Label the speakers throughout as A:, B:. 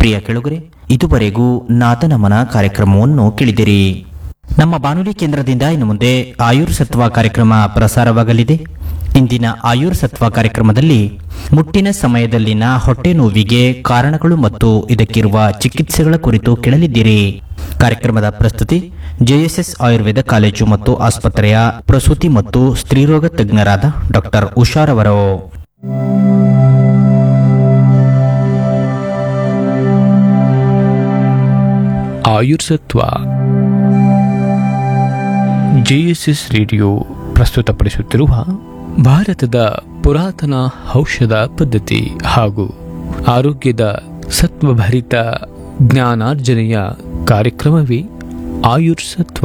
A: ಪ್ರಿಯ ಕೆಳುಗರೆ ಇದುವರೆಗೂ ನಾಥನಮನ ಕಾರ್ಯಕ್ರಮವನ್ನು ಕೇಳಿದಿರಿ ನಮ್ಮ ಬಾನುಲಿ ಕೇಂದ್ರದಿಂದ ಇನ್ನು ಮುಂದೆ ಆಯುರ್ ಸತ್ವ ಕಾರ್ಯಕ್ರಮ ಪ್ರಸಾರವಾಗಲಿದೆ ಇಂದಿನ ಆಯುರ್ ಸತ್ವ ಕಾರ್ಯಕ್ರಮದಲ್ಲಿ ಮುಟ್ಟಿನ ಸಮಯದಲ್ಲಿನ ಹೊಟ್ಟೆ ನೋವಿಗೆ ಕಾರಣಗಳು ಮತ್ತು ಇದಕ್ಕಿರುವ ಚಿಕಿತ್ಸೆಗಳ ಕುರಿತು ಕೇಳಲಿದ್ದೀರಿ ಕಾರ್ಯಕ್ರಮದ ಪ್ರಸ್ತುತಿ ಜೆಎಸ್ಎಸ್ ಆಯುರ್ವೇದ ಕಾಲೇಜು ಮತ್ತು ಆಸ್ಪತ್ರೆಯ ಪ್ರಸೂತಿ ಮತ್ತು ಸ್ತ್ರೀರೋಗ ತಜ್ಞರಾದ ಡಾಕ್ಟರ್ ಉಷಾರವರು
B: ಆಯುರ್ಸತ್ವ ಜೆಎಸ್ಎಸ್ ರೇಡಿಯೋ ಪ್ರಸ್ತುತಪಡಿಸುತ್ತಿರುವ ಭಾರತದ ಪುರಾತನ ಔಷಧ ಪದ್ಧತಿ ಹಾಗೂ ಆರೋಗ್ಯದ ಸತ್ವಭರಿತ ಜ್ಞಾನಾರ್ಜನೆಯ ಕಾರ್ಯಕ್ರಮವೇ Ayursatva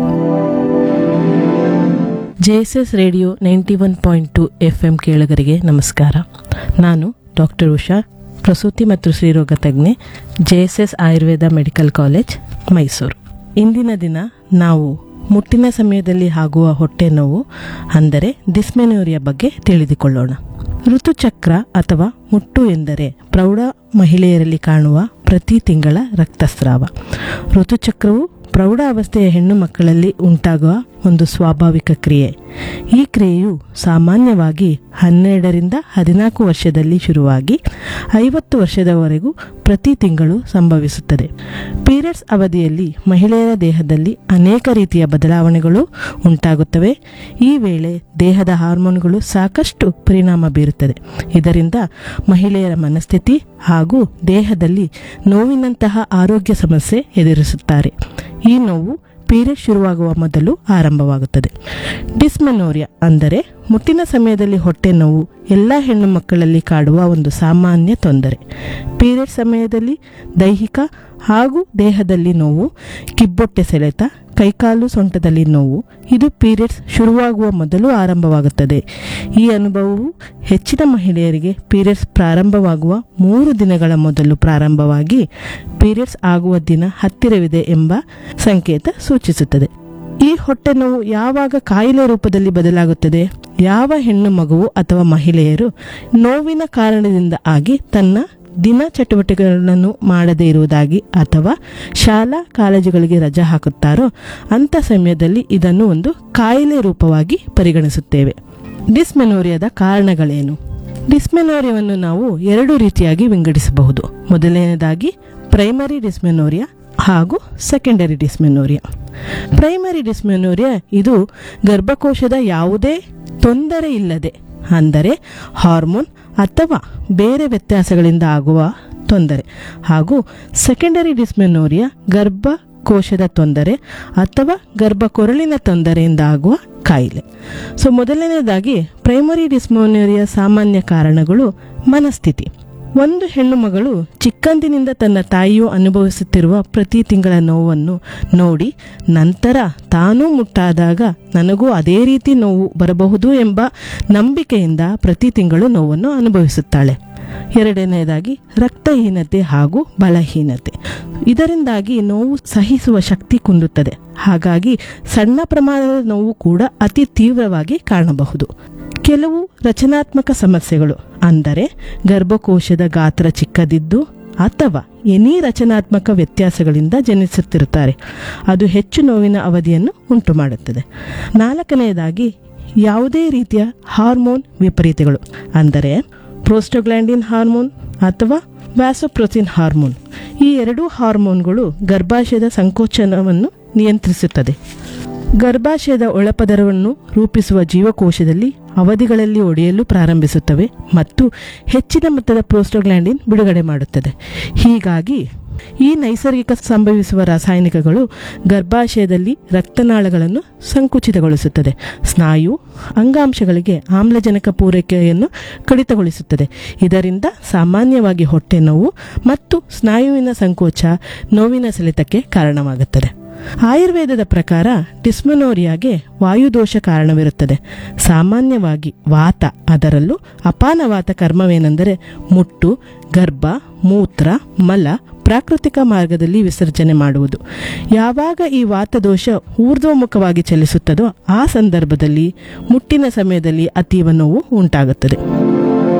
C: JSS radio ninety one point two F M ಕೇಳುಗರಿಗೆ ನಮಸ್ಕಾರ ನಾನು ಡಾಕ್ಟರ್ ಉಷಾ ಪ್ರಸೂತಿ ಮತ್ತು ಸ್ತ್ರೀರೋಗ ತಜ್ಞೆ JSS Ayurveda medical college Mysuru ಇಂದಿನ ದಿನ ನಾವು ಮುಟ್ಟಿನ ಸಮಯದಲ್ಲಿ ಆಗುವ ಹೊಟ್ಟೆ ನೋವು ಅಂದರೆ ಡಿಸ್ಮೆನೋರಿಯ ಬಗ್ಗೆ ತಿಳಿದುಕೊಳ್ಳೋಣ ಋತುಚಕ್ರ ಅಥವಾ ಮುಟ್ಟು ಎಂದರೆ ಪ್ರೌಢ ಮಹಿಳೆಯರಲ್ಲಿ ಕಾಣುವ ಪ್ರತಿ ತಿಂಗಳ ರಕ್ತಸ್ರಾವ ಋತುಚಕ್ರವು ಪ್ರೌಢ ಅವಸ್ಥೆಯ ಹೆಣ್ಣು ಮಕ್ಕಳಲ್ಲಿ ಉಂಟಾಗುವ ಒಂದು ಸ್ವಾಭಾವಿಕ ಕ್ರಿಯೆ ಈ ಕ್ರಿಯೆಯು ಸಾಮಾನ್ಯವಾಗಿ ಹನ್ನೆರಡರಿಂದ ಹದಿನಾಲ್ಕು ವರ್ಷದಲ್ಲಿ ಶುರುವಾಗಿ ಐವತ್ತು ವರ್ಷದವರೆಗೂ ಪ್ರತಿ ತಿಂಗಳು ಸಂಭವಿಸುತ್ತದೆ ಪೀರಿಯಡ್ಸ್ ಅವಧಿಯಲ್ಲಿ ಮಹಿಳೆಯರ ದೇಹದಲ್ಲಿ ಅನೇಕ ರೀತಿಯ ಬದಲಾವಣೆಗಳು ಉಂಟಾಗುತ್ತವೆ ಈ ವೇಳೆ ದೇಹದ ಹಾರ್ಮೋನ್ಗಳು ಸಾಕಷ್ಟು ಪರಿಣಾಮ ಬೀರುತ್ತದೆ ಇದರಿಂದ ಮಹಿಳೆಯರ ಮನಸ್ಥಿತಿ ಹಾಗೂ ದೇಹದಲ್ಲಿ ನೋವಿನಂತಹ ಆರೋಗ್ಯ ಸಮಸ್ಯೆ ಎದುರಿಸುತ್ತಾರೆ ಈ ನೋವು ಪೀರಿಯಡ್ ಶುರುವಾಗುವ ಮೊದಲು ಆರಂಭವಾಗುತ್ತದೆ ಡಿಸ್ಮೆನೋರಿಯಾ ಅಂದರೆ ಮುಟ್ಟಿನ ಸಮಯದಲ್ಲಿ ಹೊಟ್ಟೆ ನೋವು ಎಲ್ಲ ಹೆಣ್ಣು ಮಕ್ಕಳಲ್ಲಿ ಕಾಡುವ ಒಂದು ಸಾಮಾನ್ಯ ತೊಂದರೆ ಪೀರಿಯಡ್ ಸಮಯದಲ್ಲಿ ದೈಹಿಕ ಹಾಗೂ ದೇಹದಲ್ಲಿ ನೋವು ಕಿಬ್ಬೊಟ್ಟೆ ಸೆಳೆತ ಕೈಕಾಲು ಸೊಂಟದಲ್ಲಿ ನೋವು ಇದು ಪೀರಿಯಡ್ಸ್ ಶುರುವಾಗುವ ಮೊದಲು ಆರಂಭವಾಗುತ್ತದೆ ಈ ಅನುಭವವು ಹೆಚ್ಚಿನ ಮಹಿಳೆಯರಿಗೆ ಪೀರಿಯಡ್ಸ್ ಪ್ರಾರಂಭವಾಗುವ ಮೂರು ದಿನಗಳ ಮೊದಲು ಪ್ರಾರಂಭವಾಗಿ ಪೀರಿಯಡ್ಸ್ ಆಗುವ ದಿನ ಹತ್ತಿರವಿದೆ ಎಂಬ ಸಂಕೇತ ಸೂಚಿಸುತ್ತದೆ ಈ ಹೊಟ್ಟೆ ನೋವು ಯಾವಾಗ ಕಾಯಿಲೆ ರೂಪದಲ್ಲಿ ಬದಲಾಗುತ್ತದೆ ಯಾವ ಹೆಣ್ಣು ಮಗುವು ಅಥವಾ ಮಹಿಳೆಯರು ನೋವಿನ ಕಾರಣದಿಂದ ಆಗಿ ತನ್ನ ದಿನ ಚಟುವಟಿಕೆಗಳನ್ನು ಮಾಡದೇ ಇರುವುದಾಗಿ ಅಥವಾ ಶಾಲಾ ಕಾಲೇಜುಗಳಿಗೆ ರಜೆ ಹಾಕುತ್ತಾರೋ ಅಂಥ ಸಮಯದಲ್ಲಿ ಇದನ್ನು ಒಂದು ಕಾಯಿಲೆ ರೂಪವಾಗಿ ಪರಿಗಣಿಸುತ್ತೇವೆ ಡಿಸ್ಮೆನೋರಿಯಾದ ಕಾರಣಗಳೇನು ಡಿಸ್ಮೆನೋರಿಯಾವನ್ನು ನಾವು ಎರಡು ರೀತಿಯಾಗಿ ವಿಂಗಡಿಸಬಹುದು ಮೊದಲನೇದಾಗಿ ಪ್ರೈಮರಿ ಡಿಸ್ಮೆನೋರಿಯಾ ಹಾಗೂ ಸೆಕೆಂಡರಿ ಡಿಸ್ಮೆನೋರಿಯಾ ಪ್ರೈಮರಿ ಡಿಸ್ಮೆನೋರಿಯಾ ಇದು ಗರ್ಭಕೋಶದ ಯಾವುದೇ ತೊಂದರೆ ಇಲ್ಲದೆ ಅಂದರೆ ಹಾರ್ಮೋನ್ ಅಥವಾ ಬೇರೆ ವ್ಯತ್ಯಾಸಗಳಿಂದ ಆಗುವ ತೊಂದರೆ ಹಾಗೂ ಸೆಕೆಂಡರಿ ಡಿಸ್ಮೆನೋರಿಯಾ ಗರ್ಭಕೋಶದ ತೊಂದರೆ ಅಥವಾ ಗರ್ಭಕೊರಳಿನ ತೊಂದರೆಯಿಂದ ಆಗುವ ಕಾಯಿಲೆ ಸೊ ಮೊದಲನೇದಾಗಿ ಪ್ರೈಮರಿ ಡಿಸ್ಮೆನೋರಿಯಾ ಸಾಮಾನ್ಯ ಕಾರಣಗಳು ಮನಸ್ಥಿತಿ ಒಂದು ಹೆಣ್ಣು ಮಗಳು ಚಿಕ್ಕಂದಿನಿಂದ ತನ್ನ ತಾಯಿಯು ಅನುಭವಿಸುತ್ತಿರುವ ಪ್ರತಿ ತಿಂಗಳ ನೋವನ್ನು ನೋಡಿ ನಂತರ ತಾನೂ ಮುಟ್ಟಾದಾಗ ನನಗೂ ಅದೇ ರೀತಿ ನೋವು ಬರಬಹುದು ಎಂಬ ನಂಬಿಕೆಯಿಂದ ಪ್ರತಿ ತಿಂಗಳು ನೋವನ್ನು ಅನುಭವಿಸುತ್ತಾಳೆ ಎರಡನೆಯದಾಗಿ ರಕ್ತಹೀನತೆ ಹಾಗೂ ಬಲಹೀನತೆ ಇದರಿಂದಾಗಿ ನೋವು ಸಹಿಸುವ ಶಕ್ತಿ ಕುಂದುತ್ತದೆ ಹಾಗಾಗಿ ಸಣ್ಣ ಪ್ರಮಾಣದ ನೋವು ಕೂಡ ಅತಿ ತೀವ್ರವಾಗಿ ಕಾಣಬಹುದು ಕೆಲವು ರಚನಾತ್ಮಕ ಸಮಸ್ಯೆಗಳು ಅಂದರೆ ಗರ್ಭಕೋಶದ ಗಾತ್ರ ಚಿಕ್ಕದಿದ್ದು ಅಥವಾ ಎನಿ ರಚನಾತ್ಮಕ ವ್ಯತ್ಯಾಸಗಳಿಂದ ಜನಿಸುತ್ತಿರುತ್ತಾರೆ ಅದು ಹೆಚ್ಚು ನೋವಿನ ಅವಧಿಯನ್ನು ಉಂಟು ಮಾಡುತ್ತದೆ ನಾಲ್ಕನೆಯದಾಗಿ ಯಾವುದೇ ರೀತಿಯ ಹಾರ್ಮೋನ್ ವಿಪರೀತಗಳು ಅಂದರೆ ಪ್ರೋಸ್ಟೋಗ್ಲ್ಯಾಂಡಿನ್ ಹಾರ್ಮೋನ್ ಅಥವಾ ವ್ಯಾಸೋಪ್ರೋಸಿನ್ ಹಾರ್ಮೋನ್ ಈ ಎರಡೂ ಹಾರ್ಮೋನ್ಗಳು ಗರ್ಭಾಶಯದ ಸಂಕೋಚನವನ್ನು ನಿಯಂತ್ರಿಸುತ್ತದೆ ಗರ್ಭಾಶಯದ ಒಳಪದರವನ್ನು ರೂಪಿಸುವ ಜೀವಕೋಶದಲ್ಲಿ ಅವಧಿಗಳಲ್ಲಿ ಒಡೆಯಲು ಪ್ರಾರಂಭಿಸುತ್ತವೆ ಮತ್ತು ಹೆಚ್ಚಿನ ಮೊತ್ತದ ಪ್ರೋಸ್ಟೋಗ್ಲ್ಯಾಂಡಿನ್ ಬಿಡುಗಡೆ ಮಾಡುತ್ತದೆ ಹೀಗಾಗಿ ಈ ನೈಸರ್ಗಿಕ ಸಂಭವಿಸುವ ರಾಸಾಯನಿಕಗಳು ಗರ್ಭಾಶಯದಲ್ಲಿ ರಕ್ತನಾಳಗಳನ್ನು ಸಂಕುಚಿತಗೊಳಿಸುತ್ತದೆ ಸ್ನಾಯು ಅಂಗಾಂಶಗಳಿಗೆ ಆಮ್ಲಜನಕ ಪೂರೈಕೆಯನ್ನು ಕಡಿತಗೊಳಿಸುತ್ತದೆ ಇದರಿಂದ ಸಾಮಾನ್ಯವಾಗಿ ಹೊಟ್ಟೆ ನೋವು ಮತ್ತು ಸ್ನಾಯುವಿನ ಸಂಕೋಚ ನೋವಿನ ಸೆಳೆತಕ್ಕೆ ಕಾರಣವಾಗುತ್ತದೆ ಆಯುರ್ವೇದದ ಪ್ರಕಾರ ಡಿಸ್ಮನೋರಿಯಾಗೆ ವಾಯುದೋಷ ಕಾರಣವಿರುತ್ತದೆ ಸಾಮಾನ್ಯವಾಗಿ ವಾತ ಅದರಲ್ಲೂ ಅಪಾನವಾತ ಕರ್ಮವೇನೆಂದರೆ ಮುಟ್ಟು ಗರ್ಭ ಮೂತ್ರ ಮಲ ಪ್ರಾಕೃತಿಕ ಮಾರ್ಗದಲ್ಲಿ ವಿಸರ್ಜನೆ ಮಾಡುವುದು ಯಾವಾಗ ಈ ವಾತದೋಷ ಊರ್ಧ್ವಮುಖವಾಗಿ ಚಲಿಸುತ್ತದೋ ಆ ಸಂದರ್ಭದಲ್ಲಿ ಮುಟ್ಟಿನ ಸಮಯದಲ್ಲಿ ಅತೀವ ನೋವು ಉಂಟಾಗುತ್ತದೆ